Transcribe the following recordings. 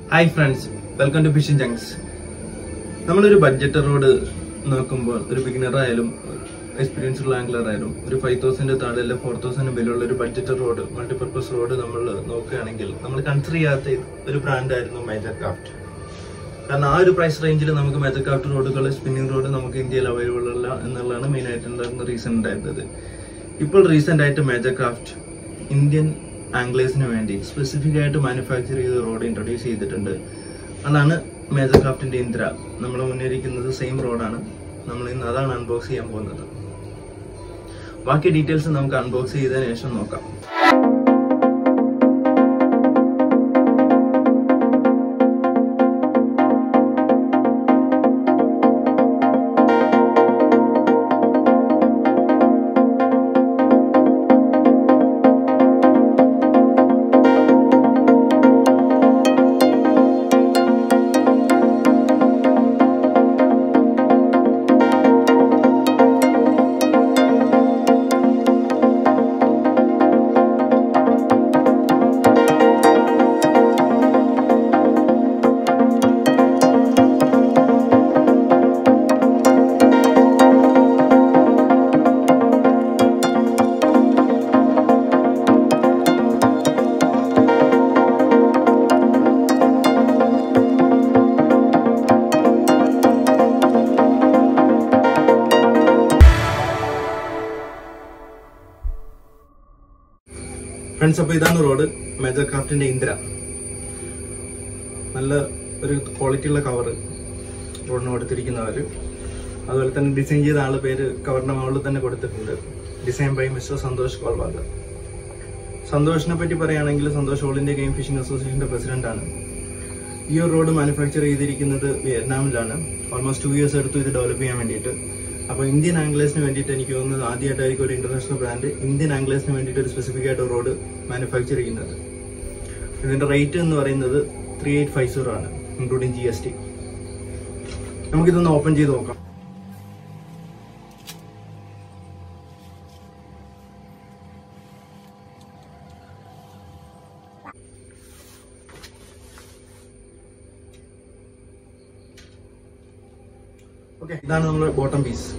hi friends welcome to fishing jungs നമ്മളൊരു budget rod നോക്കുമ്പോൾ ഒരു ബിഗിനർ ആയാലും എക്സ്പീരിയൻസ് ഉള്ള ആംഗ്ലർ ആയാലും ഒരു ഫൈവ് തൗസൻഡ് താഴെ അല്ല ഫോർ തൗസൻഡ് വിലയുള്ള ഒരു ബഡ്ജറ്റ് റോഡ് മൾട്ടിപർപ്പസ് റോഡ് നമ്മൾ നോക്കുകയാണെങ്കിൽ നമ്മൾ കൺസിഡർ ചെയ്യാത്ത ഒരു ബ്രാൻഡ് ആയിരുന്നു മേജർ ക്രാഫ്റ്റ് കാരണം ആ ഒരു പ്രൈസ് റേഞ്ചിൽ നമുക്ക് മേജർ ക്രാഫ്റ്റ് റോഡുകൾ സ്പിന്നിംഗ് റോഡ് നമുക്ക് ഇന്ത്യയിൽ അവൈലബിൾ അല്ല എന്നുള്ളതാണ് മെയിൻ ആയിട്ടുണ്ടായിരുന്ന റീസൺ ഉണ്ടായിരുന്നത് ഇപ്പോൾ റീസെന്റ് ആയിട്ട് മേജർ ക്രാഫ്റ്റ് ഇന്ത്യൻ ആംഗ്ലേഴ്സിന് വേണ്ടി സ്പെസിഫിക് ആയിട്ട് മാനുഫാക്ചർ ചെയ്ത റോഡ് ഇൻട്രൊഡ്യൂസ് ചെയ്തിട്ടുണ്ട് അതാണ് മേജർ ക്രാഫ്റ്റിന്റെ ഇന്ദ്ര നമ്മൾ മുന്നിരിക്കുന്നത് സെയിം റോഡാണ് നമ്മൾ ഇന്ന് അതാണ് അൺബോക്സ് ചെയ്യാൻ പോകുന്നത് ബാക്കി ഡീറ്റെയിൽസ് നമുക്ക് അൺബോക്സ് ചെയ്തതിനു ശേഷം നോക്കാം ഫ്രണ്ട്സ് അപ്പോൾ ഇതാണ് റോഡ് മേജർ ക്രാഫ്റ്റിന്റെ ഇന്ദ്ര നല്ല ഒരു ക്വാളിറ്റി ഉള്ള കവർ റോഡിന് കൊടുത്തിരിക്കുന്നവർ അതുപോലെ തന്നെ ഡിസൈൻ ചെയ്ത ആളുടെ പേര് കവറിന്റെ മുകളിൽ തന്നെ കൊടുത്തിട്ടുണ്ട് design by mister Santosh Kolwadar സന്തോഷിനെ പറ്റി പറയുകയാണെങ്കിൽ Santosh all India game fishing അസോസിയേഷന്റെ പ്രസിഡന്റ് ആണ് ഈ ഒരു റോഡ് മാനുഫാക്ചർ ചെയ്തിരിക്കുന്നത് വിയറ്റ്നാമിലാണ് ഓൾമോസ്റ്റ് ടു ഇയേഴ്സ് എടുത്തു ഇത് ഡെവലപ്പ് ചെയ്യാൻ വേണ്ടിയിട്ട് അപ്പോൾ ഇന്ത്യൻ ആംഗ്ലേഴ്സിന് വേണ്ടിയിട്ട് എനിക്ക് തോന്നുന്നത് ആദ്യമായിട്ടായിരിക്കും ഒരു ഇന്റർനാഷണൽ ബ്രാൻഡ് ഇന്ത്യൻ ആംഗ്ലേഴ്സിന് വേണ്ടിയിട്ട് ഒരു സ്പെസിഫിക് ആയിട്ട് ഒരു റോഡ് മാനുഫാക്ചർ ചെയ്യുന്നത് ഇതിന്റെ റേറ്റ് എന്ന് പറയുന്നത് ത്രീ എയ്റ്റ് ഫൈവ് സീറോ ആണ് ഇൻക്ലൂഡിങ് ജി എസ് ടി നമുക്കിതൊന്ന് ഓപ്പൺ ചെയ്ത് നോക്കാം ഓക്കെ ഇതാണ് നമ്മുടെ ബോട്ടം പീസ്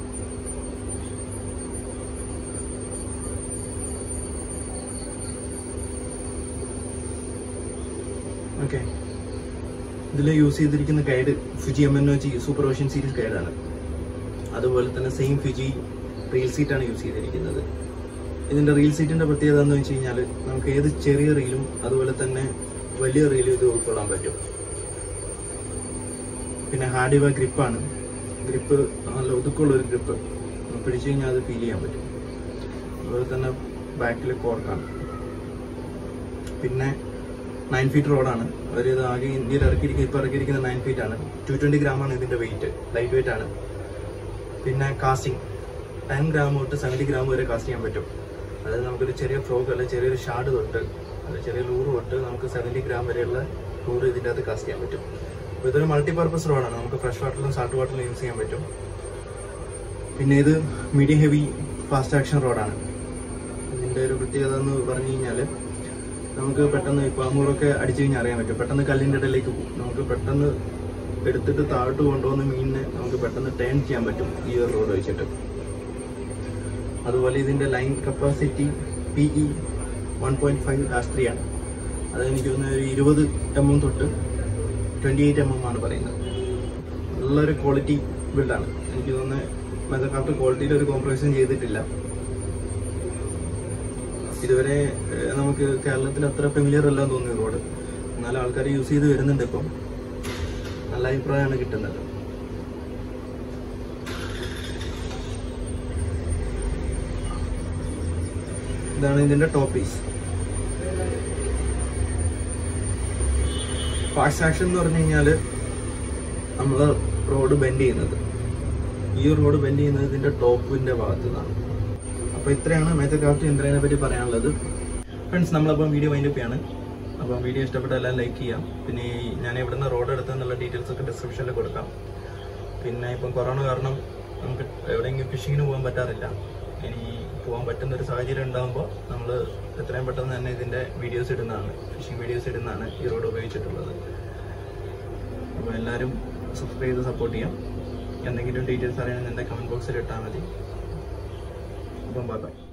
ഓക്കെ ഇതിൽ യൂസ് ചെയ്തിരിക്കുന്ന guide Fuji M N O G super ocean series ഗൈഡാണ് അതുപോലെ തന്നെ സെയിം ഫുജി റീൽ സീറ്റാണ് യൂസ് ചെയ്തിരിക്കുന്നത് ഇതിന്റെ റീൽ സീറ്റിന്റെ പ്രത്യേകത എന്ന് വെച്ച് കഴിഞ്ഞാൽ നമുക്ക് ഏത് ചെറിയ റീലും അതുപോലെ തന്നെ വലിയ റീലും ഇത് ഉൾക്കൊള്ളാൻ പറ്റും പിന്നെ ഹാർഡിവ ഗ്രിപ്പാണ് ഗ്രിപ്പ് നല്ല ഒതുക്കമുള്ള ഒരു ഗ്രിപ്പ് പിടിച്ചു കഴിഞ്ഞാൽ അത് ഫീൽ ചെയ്യാൻ പറ്റും അതുപോലെ തന്നെ ബാക്കിൽ കോർക്കാണ് പിന്നെ നയൻ ഫീറ്റ് റോഡാണ് അവർ ഇത് ആകെ ഇന്ത്യയിൽ ഇറക്കിയിരിക്കുന്ന ഇപ്പോൾ ഇറക്കിയിരിക്കുന്ന നയൻ ഫീറ്റ് ആണ് ടു ട്വന്റി ഗ്രാം ആണ് ഇതിന്റെ വെയിറ്റ് ലൈറ്റ് വെയിറ്റ് ആണ് പിന്നെ കാസ്റ്റിംഗ് ടെൻ ഗ്രാം തൊട്ട് സെവൻറ്റി ഗ്രാം വരെ കാസ്റ്റ് ചെയ്യാൻ പറ്റും അതായത് നമുക്കൊരു ചെറിയ ഫ്രോക്ക് അല്ലെങ്കിൽ ചെറിയൊരു ഷാഡ് തൊട്ട് അല്ലെങ്കിൽ ചെറിയ ലൂറ് തൊട്ട് നമുക്ക് സെവൻറ്റി ഗ്രാം വരെയുള്ള ലൂറ് ഇതിൻ്റെ അകത്ത് കാസ്റ്റ് ചെയ്യാൻ പറ്റും അപ്പോൾ ഇതൊരു മൾട്ടിപർപ്പസ് റോഡാണ് നമുക്ക് ഫ്രഷ് വാട്ടറിലും സാൾട്ട് വാട്ടറിലും യൂസ് ചെയ്യാൻ പറ്റും പിന്നെ ഇത് മീഡിയം ഹെവി ഫാസ്റ്റ് ആക്ഷൻ റോഡാണ് ഇതിൻ്റെ ഒരു പ്രത്യേകത എന്ന് പറഞ്ഞു കഴിഞ്ഞാൽ നമുക്ക് പെട്ടെന്ന് ഇപ്പോൾ അമൂറൊക്കെ അടിച്ചു കഴിഞ്ഞാൽ അറിയാൻ പറ്റും പെട്ടെന്ന് കല്ലിൻ്റെ ഇടയിലേക്ക് പോകും നമുക്ക് പെട്ടെന്ന് എടുത്തിട്ട് താഴോട്ട് കൊണ്ടുപോകുന്ന മീനിനെ നമുക്ക് പെട്ടെന്ന് ടേൺ ചെയ്യാൻ പറ്റും ഈ ഒരു റോഡ് വെച്ചിട്ട് അതുപോലെ ഇതിന്റെ line capacity P E one point five dash three ആണ് അത് എനിക്ക് തോന്നുന്ന ഒരു ഇരുപത് എം എം തൊട്ട് ട്വന്റി എയ്റ്റ് എം എം ആണ് പറയുന്നത് നല്ലൊരു ക്വാളിറ്റി ബിൽഡാണ് എനിക്ക് തോന്നുന്നത് മെതർക്രാഫ്റ്റ് ക്വാളിറ്റിയിൽ ഒരു കോംപ്രമൈസും ചെയ്തിട്ടില്ല ഇതുവരെ ഏഹ്, നമുക്ക് കേരളത്തിൽ അത്ര ഫെമിലിയർ അല്ല തോന്നുന്നു റോഡ് എന്നാലും ആൾക്കാർ യൂസ് ചെയ്ത് വരുന്നുണ്ട് ഇപ്പം നല്ല അഭിപ്രായമാണ് കിട്ടുന്നത് ഇതാണ് ഇതിന്റെ ടോപ്പ് പീസ് ഫാസ്റ്റ് ആക്ഷൻ എന്ന് പറഞ്ഞു കഴിഞ്ഞാൽ നമ്മൾ റോഡ് ബെൻഡ് ചെയ്യുന്നത് ഈ റോഡ് ബെൻഡ് ചെയ്യുന്നത് ഇതിന്റെ ടോപ്പിന്റെ ഭാഗത്തു നിന്നാണ് അപ്പൊ ഇത്രയാണ് മേജർ ക്രാഫ്റ്റ് യന്ത്രനെ പറ്റി പറയാനുള്ളത് ഫ്രണ്ട്സ് നമ്മളപ്പം വീഡിയോ വൈൻഡപ്പ് ചെയ്യാണ് അപ്പം വീഡിയോ ഇഷ്ടപ്പെട്ട എല്ലാം ലൈക്ക് ചെയ്യാം പിന്നെ ഈ ഞാൻ എവിടുന്ന് റോഡ് എടുത്തെന്നുള്ള ഡീറ്റെയിൽസ് ഒക്കെ ഡിസ്ക്രിപ്ഷനിൽ കൊടുക്കാം പിന്നെ ഇപ്പം കൊറോണ കാരണം നമുക്ക് എവിടെയെങ്കിലും ഫിഷിങ്ങിന് പോകാൻ പറ്റാറില്ല ഇനി പോകാൻ പറ്റുന്ന ഒരു സാഹചര്യം ഉണ്ടാകുമ്പോൾ നമ്മൾ എത്രയും പെട്ടെന്ന് തന്നെ ഇതിന്റെ വീഡിയോസ് ഇടുന്നതാണ് ഫിഷിംഗ് വീഡിയോസ് ഇടുന്നതാണ് ഈ റോഡ് ഉപയോഗിച്ചിട്ടുള്ളത് അപ്പോൾ എല്ലാവരും സബ്സ്ക്രൈബ് ചെയ്ത് സപ്പോർട്ട് ചെയ്യാം എന്തെങ്കിലും ഡീറ്റെയിൽസ് അറിയണമെന്നുണ്ടെങ്കിൽ കമൻറ്റ് ബോക്സിൽ ഇട്ടാൽ മതി അപ്പം ബൈ ബൈ